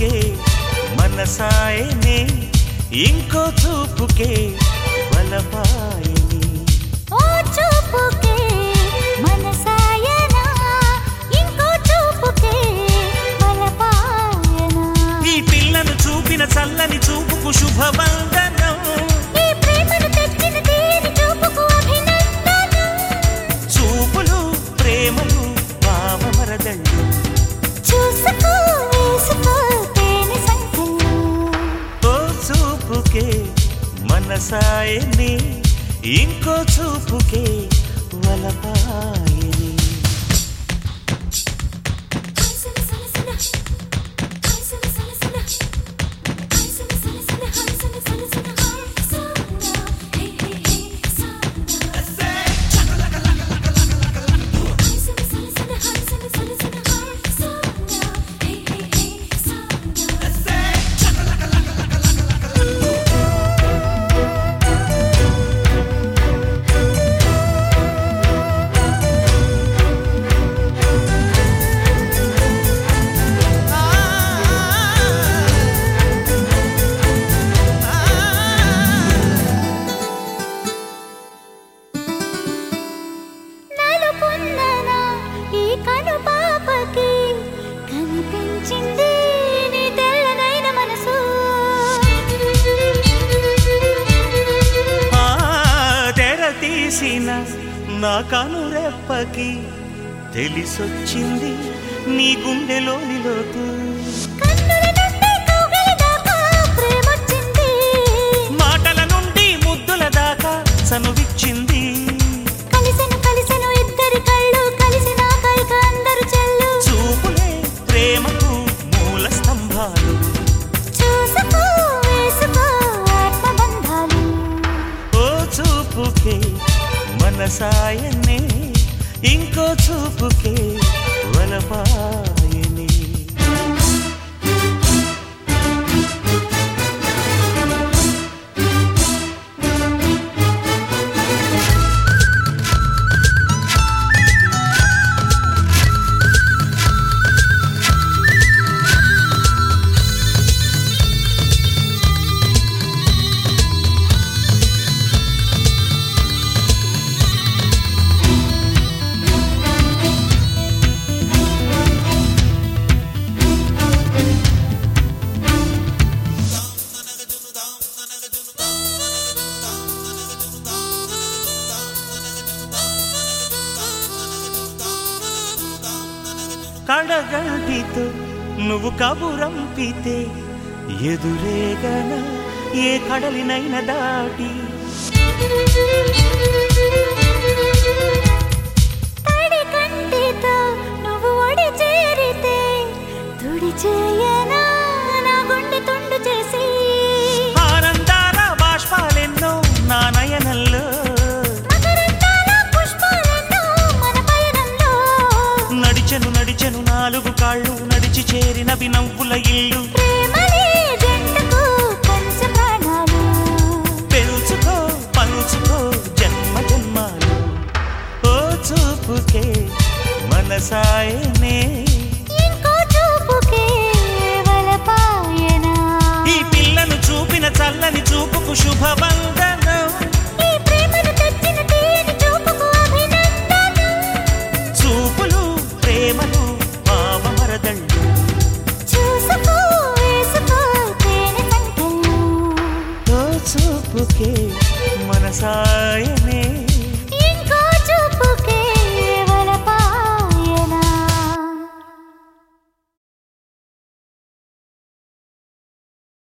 చూపుకే మనసాయనే ఇంకో చూపుకే బలపాయని ఓ చూపుకే మనసాయనా ఇంకో చూపుకే బలపాయనా ఈ పిల్లను చూపిన చల్లని చూపుకు శుభవందనం ఈ ప్రేమను తెచ్చిన తీయని చూపుకు అభినందనం చూపులు ప్రేమలు భావమరదళ్ళు చూసుకో వేసుకో తేనె సంకల్లం ఓ చూపుకే మనసాయని ఇంకో చూపుకే వలపాయని నలుపున్ననా ఈ కను పాపకి కనిపించింది నీ తెల్లనైన మనసు ఆ తెర తీసిన నా కనురెప్పకి తెలిసొచ్చింది నీ గుండెలోని లోతు కన్నుల నుండి కౌగిలి దాకా ప్రేమొచ్చింది మాటల నుండి ముద్దుల దాకా చనువిచ్చింది కలిసెను కలిసెను ఇద్దరి కళ్ళు కలిసిన కైక అందరు చెల్లు చూపులే ప్రేమకు మూల స్తంభాలు చూసుకో వేసుకో ఆత్మబంధాలు ఓ చూపుకే మనసాయనే ఇంకో చూపుకే వలపాయని కడగంటితో నువ్వు కబురంపితే ఎదురేగన ఏ కడలినైన దాటి తడి కంటితో నువ్వు ఒడి చేరితే తుడి చేయనా నా గుండె తుండు చేసి ఆనందాల బాష్పాలెన్నో నా నయనంలో మకరందాల పుష్పాలెన్నో మన పయనంలో నడిచెను నడిచెను నాలుగు కాళ్ళు నడిచి చేరినవి నవ్వుల ఇల్లు ప్రేమలే జంటకు పంచ ప్రాణాలు పెంచుకో పంచుకో జన్మ జన్మాలు ఓ చూపుకే మనసాయనే ఇంకో చూపుకే వలపాయనా ఈ పిల్లను చూపిన చల్లని చూపుకు శుభవందనం ఈ ప్రేమను తెచ్చిన తీయని చూపుకు అభినందనం చూపులు ప్రేమలు భావమరదళ్ళు చూసుకో వేసుకో తేనె సంకల్లం ఓ చూపుకే మనసాయనే